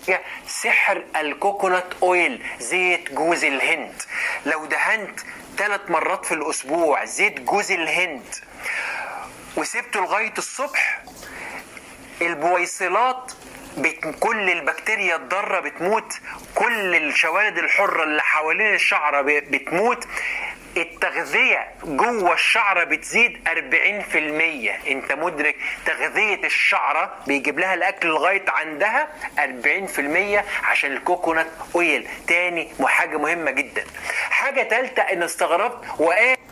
سحر الكوكونات اويل زيت جوز الهند لو دهنت ثلاث مرات في الاسبوع زيت جوز الهند وسبته لغايه الصبح البويصلات بت... كل البكتيريا الضاره بتموت كل الشوارد الحره اللي حوالين الشعره ب... بتموت التغذية جوه الشعرة بتزيد 40% انت مدرك تغذية الشعرة بيجيب لها الاكل لغاية عندها 40% عشان الكوكونات اويل تاني حاجة مهمة جدا حاجة تالتة ان استغربت وقال